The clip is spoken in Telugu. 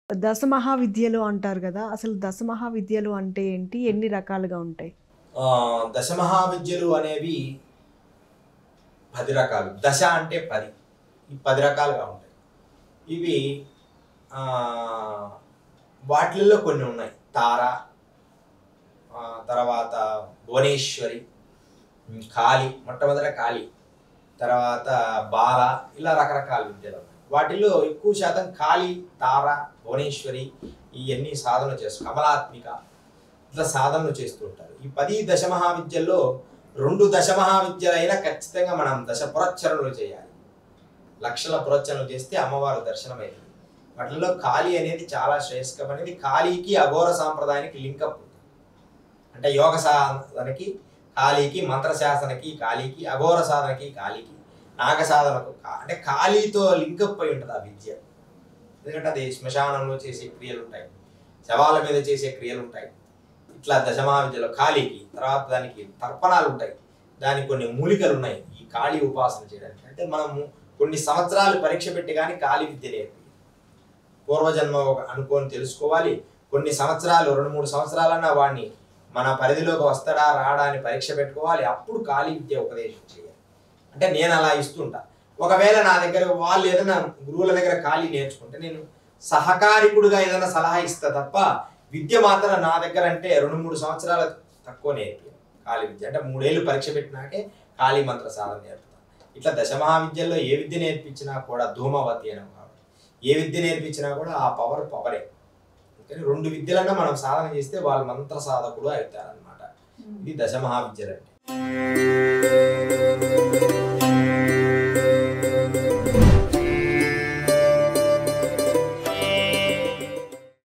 దశ మహావిద్యలు అంటారు కదా అసలు దశ మహావిద్యలు అంటే ఏంటి ఎన్ని రకాలుగా ఉంటాయి ఆ, దశ మహావిద్యలు అనేవి పది రకాలు దశ అంటే పది ఈ పది రకాలుగా ఉంటాయి ఇవి ఆ, వాటిల్లో కొన్ని ఉన్నాయి తార ఆ, తర్వాత భువనేశ్వరి ఉమ్, కాళి మొట్టమొదట కాళి తర్వాత బాల ఇలా రకరకాల విద్యలు ఉన్నాయి వాటిలో ఎక్కువ శాతం కాళి తార భువనేశ్వరి ఇవన్నీ సాధన చేస్తారు కమలాత్మిక ఇట్లా సాధనలు చేస్తూ ఉంటారు ఈ పది దశ మహావిద్యల్లో రెండు దశ మహావిద్యలైనా ఖచ్చితంగా మనం దశ పురచ్చరణలు చేయాలి లక్షల పురచ్చరణలు చేస్తే అమ్మవారు దర్శనమైంది వాటిలో కాళీ అనేది చాలా శ్రేయస్కరమైనది కాళీకి అఘోర సాంప్రదాయానికి లింకప్ ఉంది అంటే యోగ సాధనకి కాళీకి మంత్రశాసనకి కాళీకి అఘోర సాధనకి కాళీకి నాగ సాధనకు కా- అంటే కాళీతో లింకప్ అయి ఉంటుంది ఆ విద్య ఎందుకంటే అది శ్మశానంలో చేసే క్రియలు ఉంటాయి శవాల మీద చేసే క్రియలు ఉంటాయి ఇట్లా దశమహావిద్యలో కాళీకి తర్వాత దానికి తర్పణాలు ఉంటాయి దానికి కొన్ని మూలికలు ఉన్నాయి ఈ కాళీ ఉపాసన చేయడానికి అంటే మనము కొన్ని సంవత్సరాలు పరీక్ష పెట్టి కానీ కాళీ విద్య నేర్పి పూర్వజన్మ ఒక అనుకోని తెలుసుకోవాలి కొన్ని సంవత్సరాలు రెండు మూడు సంవత్సరాలన్నా వాడిని మన పరిధిలోకి వస్తాడా రాడా అని పరీక్ష పెట్టుకోవాలి అప్పుడు కాళీ విద్య ఉపదేశం చేయాలి అంటే నేను అలా ఇస్తుంటా ఒకవేళ నా దగ్గర వాళ్ళు ఏదైనా గురువుల దగ్గర ఖాళీ నేర్చుకుంటే నేను సహకారికుడుగా ఏదైనా సలహా ఇస్తా తప్ప విద్య మాత్రం నా దగ్గర అంటే రెండు మూడు సంవత్సరాల తక్కువ నేర్పి కాళీ విద్య అంటే మూడేళ్ళు పరీక్ష పెట్టినాకే కాళీ మంత్ర సాధన నేర్పుతాను ఇట్లా దశమహావిద్యల్లో ఏ విద్య నేర్పించినా కూడా ధూమవతి అనే భావం ఏ విద్య నేర్పించినా కూడా ఆ పవర్ పవరే అందుకని రెండు విద్యలన్నా మనం సాధన చేస్తే వాళ్ళు మంత్ర సాధకుడు అవుతారనమాట ఇది దశమహావిద్యలు అంటే